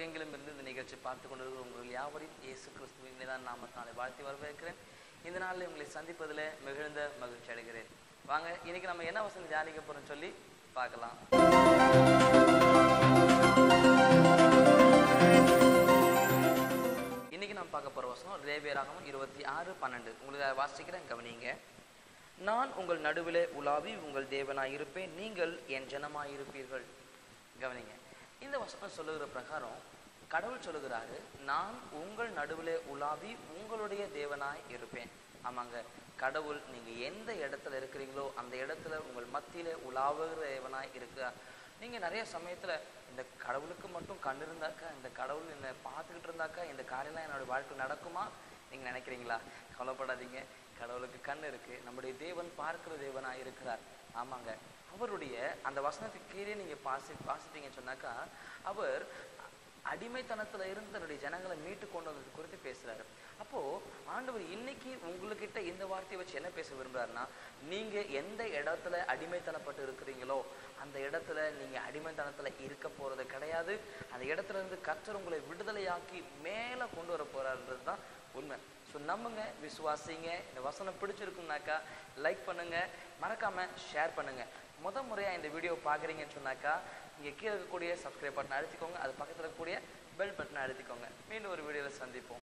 உலகெங்கிலும் இருந்து இந்த நிகழ்ச்சி பார்த்து கொண்டிருக்கிற உங்கள் யாவரையும் இயேசு கிறிஸ்துவின் மீதான நாமத்தினாலே வாழ்த்தி வரவேற்கிறேன் இந்த நாளில் உங்களை சந்திப்பதில் மிகுந்த மகிழ்ச்சி அடைகிறேன் வாங்க இன்னைக்கு நம்ம என்ன வசனம் தியானிக்க போறோம் சொல்லி பார்க்கலாம் இன்னைக்கு நம்ம பார்க்க போற வசனம் ரேபியராகமம் இருபத்தி ஆறு பன்னெண்டு உங்களுக்கு அதை வாசிக்கிறேன் கவனிங்க நான் உங்கள் நடுவிலே உலாவி உங்கள் தேவனாய் இருப்பேன் நீங்கள் என் ஜனமாய் இருப்பீர்கள் கவனிங்க இந்த வசனம் சொல்லுகிற பிரகாரம் கடவுள் சொல்லுகிறாரு நான் உங்கள் நடுவிலே உலாவி உங்களுடைய தேவனாய் இருப்பேன் ஆமாங்க கடவுள் நீங்க எந்த இடத்துல இருக்கிறீங்களோ அந்த இடத்துல உங்கள் மத்தியில உலாவுகிற தேவனாய் இருக்கிறார் நீங்க நிறைய சமயத்துல இந்த கடவுளுக்கு மட்டும் கண் இருந்தாக்கா இந்த கடவுள் என்னை பார்த்துக்கிட்டு இருந்தாக்கா இந்த காரியம்லாம் என்னோட வாழ்க்கை நடக்குமா நீங்க நினைக்கிறீங்களா கவலைப்படாதீங்க கடவுளுக்கு கண் இருக்கு நம்முடைய தேவன் பார்க்கிற தேவனா இருக்கிறார் ஆமாங்க அவருடைய அந்த வசனத்துக்கு கீழே நீங்க பாசி வாசித்தீங்கன்னு சொன்னாக்கா அவர் அடிமைத்தனத்துல இருந்து தன்னுடைய ஜனங்களை மீட்டு கொண்டு வந்தது குறித்து பேசுறாரு அப்போ ஆண்டவர் இன்னைக்கு உங்ககிட்ட இந்த வார்த்தையை வச்சு என்ன பேச விரும்புறாருன்னா நீங்க எந்த இடத்துல அடிமைத்தனப்பட்டு இருக்கிறீங்களோ அந்த இடத்துல நீங்க அடிமைத்தனத்துல இருக்க போறது கிடையாது அந்த இடத்துல இருந்து கர்த்தர் உங்களை விடுதலையாக்கி மேல கொண்டு வர போறாருன்றது தான் உண்மை ஸோ நம்புங்க விசுவாசிங்க இந்த வசனம் பிடிச்சிருக்குனாக்கா லைக் பண்ணுங்க மறக்காம ஷேர் பண்ணுங்க முத முறையா இந்த வீடியோ பாக்குறீங்கன்னு சொன்னாக்கா இங்க கீழே இருக்கக்கூடிய சப்ஸ்கிரைப் பட்டன் அழுத்திக்கோங்க அது பக்கத்துல இருக்கக்கூடிய பெல் பட்டனை அழுத்திக்கோங்க மீண்டும் ஒரு வீடியோல சந்திப்போம்